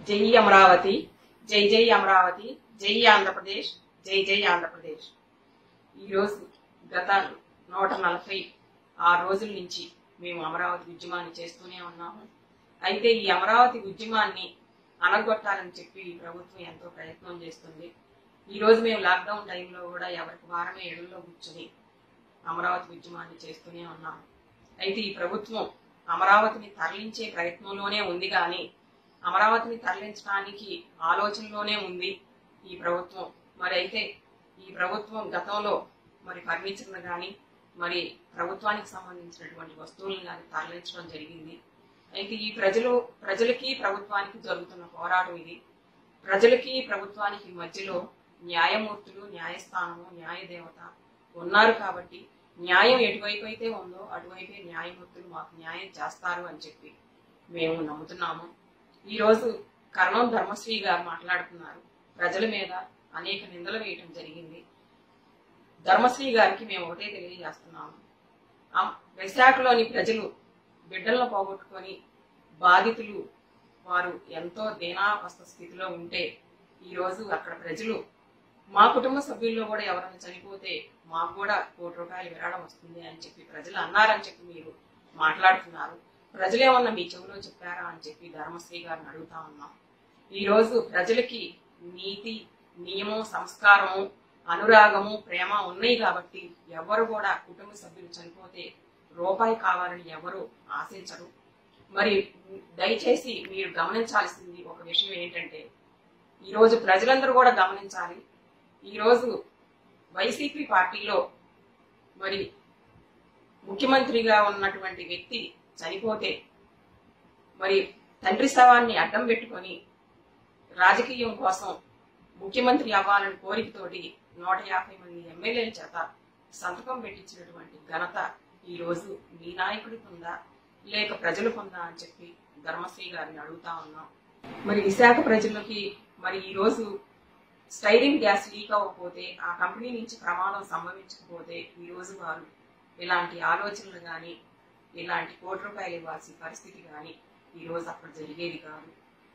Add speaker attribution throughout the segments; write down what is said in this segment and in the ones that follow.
Speaker 1: జై అమరావతి జై జై అమరావతి జై ఆంధ్రప్రదేశ్ జై జై ఆంధ్రప్రదేశ్ ఈరోజు గత నూట నలభై ఆరు రోజుల నుంచి మేము అమరావతి ఉద్యమాన్ని చేస్తూనే ఉన్నాము అయితే ఈ అమరావతి ఉద్యమాన్ని అనగొట్టాలని చెప్పి ఈ ప్రభుత్వం ఎంతో ప్రయత్నం చేస్తుంది ఈ రోజు మేము లాక్డౌన్ టైంలో కూడా ఎవరికి వారమే ఇళ్లలో కూర్చుని అమరావతి ఉద్యమాన్ని చేస్తూనే ఉన్నాము అయితే ఈ ప్రభుత్వం అమరావతిని తరలించే ప్రయత్నంలోనే ఉంది కానీ అమరావతిని తరలించడానికి ఆలోచనలోనే ఉంది ఈ ప్రభుత్వం మరి అయితే ఈ ప్రభుత్వం గతంలో మరి ఫర్నిచర్ను కానీ మరి ప్రభుత్వానికి సంబంధించినటువంటి వస్తువులను కానీ తరలించడం జరిగింది అయితే ఈ ప్రజలు ప్రజలకి ప్రభుత్వానికి జరుగుతున్న పోరాటం ఇది ప్రజలకి ప్రభుత్వానికి మధ్యలో న్యాయమూర్తులు న్యాయస్థానము న్యాయదేవత ఉన్నారు కాబట్టి న్యాయం ఎటువైపు అయితే ఉందో అటువైపే న్యాయమూర్తులు మాకు న్యాయం చేస్తారు అని చెప్పి మేము నమ్ముతున్నాము ఈ రోజు కర్ణం ధర్మశ్రీ గారు మాట్లాడుతున్నారు ప్రజల మీద అనేక నిందలు వేయటం జరిగింది ధర్మశ్రీ గారికి మేము ఒకటే తెలియజేస్తున్నాము ఆ విశాఖలోని ప్రజలు బిడ్డలను పోగొట్టుకొని బాధితులు వారు ఎంతో దీనావస్థ స్థితిలో ఉంటే ఈ రోజు అక్కడ ప్రజలు మా కుటుంబ సభ్యుల్లో కూడా ఎవరైనా చనిపోతే మాకు కూడా కోటి రూపాయలు విరాళం వస్తుంది అని చెప్పి ప్రజలు అన్నారని చెప్పి మీరు మాట్లాడుతున్నారు ప్రజలేమన్నా మీ చెవిలో చెప్పారా అని చెప్పి ధర్మశ్రీ గారిని అడుగుతా ఉన్నాం ఈ రోజు ప్రజలకి నీతి నియమం సంస్కారము అనురాగము ప్రేమ ఉన్నాయి కాబట్టి ఎవరు కూడా కుటుంబ సభ్యులు చనిపోతే రూపాయి కావాలని ఎవరు ఆశించరు మరి దయచేసి మీరు గమనించాల్సింది ఒక విషయం ఏంటంటే ఈ రోజు ప్రజలందరూ కూడా గమనించాలి ఈ రోజు వైసీపీ పార్టీలో మరి ముఖ్యమంత్రిగా ఉన్నటువంటి వ్యక్తి చనిపోతే మరి తండ్రి శవాన్ని అడ్డం పెట్టుకొని రాజకీయం కోసం ముఖ్యమంత్రి అవ్వాలని కోరికతోటి నూట యాభై మంది ఎమ్మెల్యేల చేత సంతకం పెట్టించినటువంటి ఘనత ఈ రోజు మీ నాయకుడికి ఉందా లేక ప్రజలకు ఉందా అని చెప్పి ధర్మశ్రీ గారిని అడుగుతా ఉన్నాం మరి విశాఖ ప్రజలకి మరి ఈ రోజు స్టైరిన్ గ్యాస్ లీక్ అవ్వకపోతే ఆ కంపెనీ నుంచి ప్రమాదం సంభవించకపోతే ఈ రోజు వారు ఇలాంటి ఆలోచనలు కానీ ఇలాంటి కోటి రూపాయలు ఇవ్వాల్సిన పరిస్థితి కానీ ఈ రోజు అక్కడ జరిగేది కాదు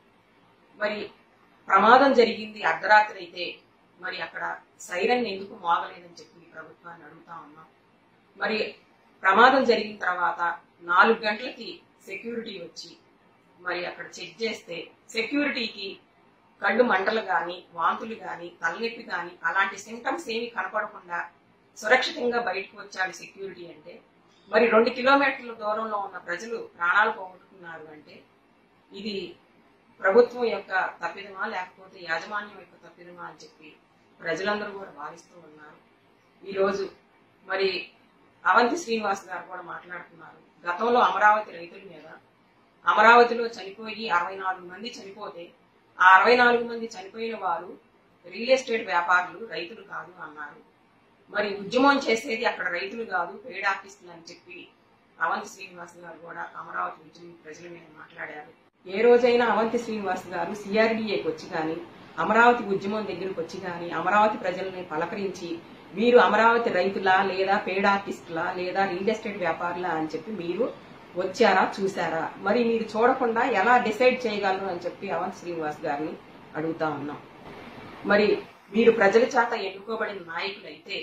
Speaker 1: మరి ప్రమాదం జరిగింది అర్ధరాత్రి అయితే మరి అక్కడ సైరన్ ఎందుకు మోగలేదని చెప్పి ఈ ప్రభుత్వాన్ని అడుగుతా ఉన్నాం మరి ప్రమాదం జరిగిన తర్వాత నాలుగు గంటలకి సెక్యూరిటీ వచ్చి మరి అక్కడ చెక్ చేస్తే సెక్యూరిటీకి కళ్ళు మంటలు గాని వాంతులు గాని తలనొప్పి గాని అలాంటి సింటమ్స్ ఏమి కనపడకుండా సురక్షితంగా బయటకు వచ్చాడు సెక్యూరిటీ అంటే మరి రెండు కిలోమీటర్ల దూరంలో ఉన్న ప్రజలు ప్రాణాలు పోగొట్టుకున్నారు అంటే ఇది ప్రభుత్వం యొక్క తప్పిదమా లేకపోతే యాజమాన్యం యొక్క తప్పిదమా అని చెప్పి ప్రజలందరూ కూడా భావిస్తూ ఉన్నారు ఈరోజు మరి అవంతి శ్రీనివాస్ గారు కూడా మాట్లాడుతున్నారు గతంలో అమరావతి రైతుల మీద అమరావతిలో చనిపోయి అరవై నాలుగు మంది చనిపోతే ఆ అరవై నాలుగు మంది చనిపోయిన వారు రియల్ ఎస్టేట్ వ్యాపారులు రైతులు కాదు అన్నారు మరి ఉద్యమం చేసేది అక్కడ రైతులు కాదు పెయిడ్ ఆర్టిస్టులు అని చెప్పి అవంతి శ్రీనివాస్ గారు కూడా అమరావతి ఉద్యమం ప్రజల మీద మాట్లాడారు ఏ రోజైనా అవంతి శ్రీనివాస్ గారు సిఆర్డీఏకి వచ్చి కానీ అమరావతి ఉద్యమం దగ్గరకు వచ్చి కానీ అమరావతి ప్రజల్ని పలకరించి మీరు అమరావతి రైతులా లేదా పెయిడ్ ఆర్టిస్టులా లేదా రియల్ ఎస్టేట్ వ్యాపారులా అని చెప్పి మీరు వచ్చారా చూసారా మరి మీరు చూడకుండా ఎలా డిసైడ్ చేయగలరు అని చెప్పి అవంతి శ్రీనివాస్ గారిని అడుగుతా ఉన్నాం మరి మీరు ప్రజల చేత ఎన్నుకోబడిన నాయకులైతే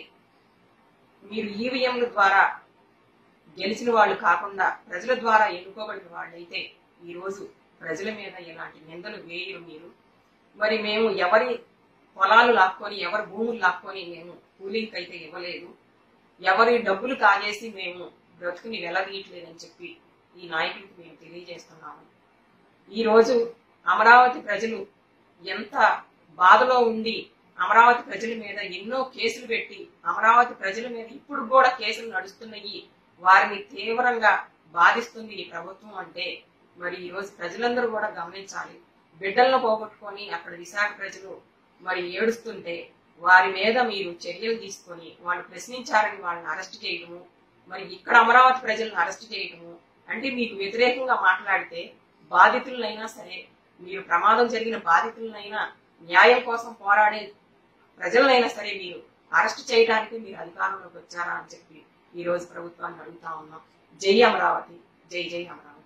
Speaker 1: మీరు ఈవీఎంల ద్వారా గెలిచిన వాళ్ళు కాకుండా ప్రజల ద్వారా ఎన్నుకోబడిన వాళ్ళైతే ఈ రోజు ప్రజల మీద ఇలాంటి నిందలు వేయరు మీరు మరి మేము ఎవరి పొలాలు లాక్కొని ఎవరి భూములు లాక్కొని మేము కూలీకి అయితే ఇవ్వలేదు ఎవరి డబ్బులు కాజేసి మేము బ్రతుకుని వెలదీయట్లేదని చెప్పి ఈ నాయకుడికి మేము తెలియజేస్తున్నాము ఈ రోజు అమరావతి ప్రజలు ఎంత బాధలో ఉండి అమరావతి ప్రజల మీద ఎన్నో కేసులు పెట్టి అమరావతి ప్రజల మీద ఇప్పుడు కూడా కేసులు నడుస్తున్నాయి వారిని తీవ్రంగా బాధిస్తుంది ఈ ప్రభుత్వం అంటే మరి ఈ రోజు ప్రజలందరూ కూడా గమనించాలి బిడ్డలను పోగొట్టుకొని అక్కడ విశాఖ ప్రజలు మరి ఏడుస్తుంటే వారి మీద మీరు చర్యలు తీసుకొని వాళ్ళు ప్రశ్నించారని వాళ్ళని అరెస్ట్ చేయడము మరి ఇక్కడ అమరావతి ప్రజలను అరెస్ట్ చేయడము అంటే మీకు వ్యతిరేకంగా మాట్లాడితే బాధితులనైనా సరే మీరు ప్రమాదం జరిగిన బాధితులనైనా న్యాయం కోసం పోరాడే ప్రజలనైనా సరే మీరు అరెస్ట్ చేయడానికి మీరు అధికారంలోకి వచ్చారా అని చెప్పి ఈ రోజు ప్రభుత్వాన్ని అడుగుతా ఉన్నాం జై అమరావతి జై జై అమరావతి